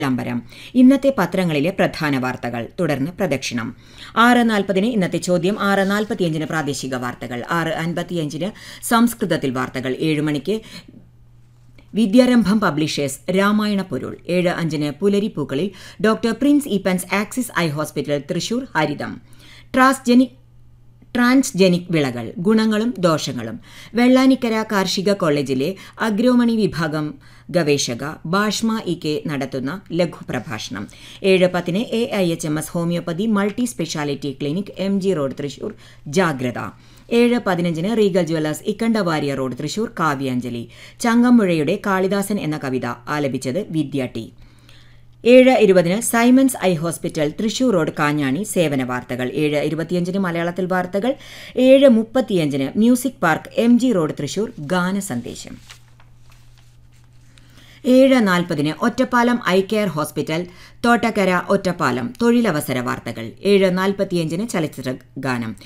വിളംബരം ഇന്നത്തെ പത്രങ്ങളിലെ പ്രധാന വാർത്തകൾ തുടർന്ന് പ്രദക്ഷിണം ആറ് നാൽപ്പതിന് ഇന്നത്തെ ചോദ്യം ആറ് നാൽപ്പത്തിയഞ്ചിന് പ്രാദേശിക വാർത്തകൾ ആറ് അൻപത്തിയഞ്ചിന് സംസ്കൃതത്തിൽ വാർത്തകൾ ഏഴ് മണിക്ക് വിദ്യാരംഭം പബ്ലിഷേഴ്സ് രാമായണ പൊരുൾ ഏഴ് അഞ്ചിന് പുലരിപ്പൂക്കളിൽ doctor Prince Eappen's Axis eye hospital Thrissur ഹരിതം ട്രാൻസ്ജെനിക് ട്രാൻസ്ജെനിക് വിളകൾ ഗുണങ്ങളും ദോഷങ്ങളും വെള്ളാനിക്കര കാർഷിക കോളേജിലെ അഗ്രോമണി വിഭാഗം ഗവേഷക ബാഷ്മ ഇ കെ നടത്തുന്ന ലഘുപ്രഭാഷണം ഏഴ് പത്തിന് A I H M S homoeopathy multi speciality clinic M G road Thrissur ജാഗ്രത ഏഴ് പതിനഞ്ചിന് Regal Jewellers Ikkandavariya road Thrissur കാവ്യാഞ്ജലി ചങ്ങമ്പുഴയുടെ കാളിദാസൻ എന്ന കവിത ആലപിച്ചത് വിദ്യ ടി ഏഴ് ഇരുപതിന് Simon's eye hospital Thrissur road Kanjani സേവന വാർത്തകൾ ഏഴ് ഇരുപത്തിയഞ്ചിന് മലയാളത്തിൽ വാർത്തകൾ ഏഴ് മുപ്പത്തിയഞ്ചിന് music park M G road Thrissur ഗാന സന്ദേശം ഏഴ് നാൽപ്പതിന് Ottapalam eye care hospital Thottakkara Ottapalam തൊഴിലവസര വാർത്തകൾ ഏഴ് നാൽപ്പത്തിയഞ്ചിന് ചലച്ചിത്ര ഗാനം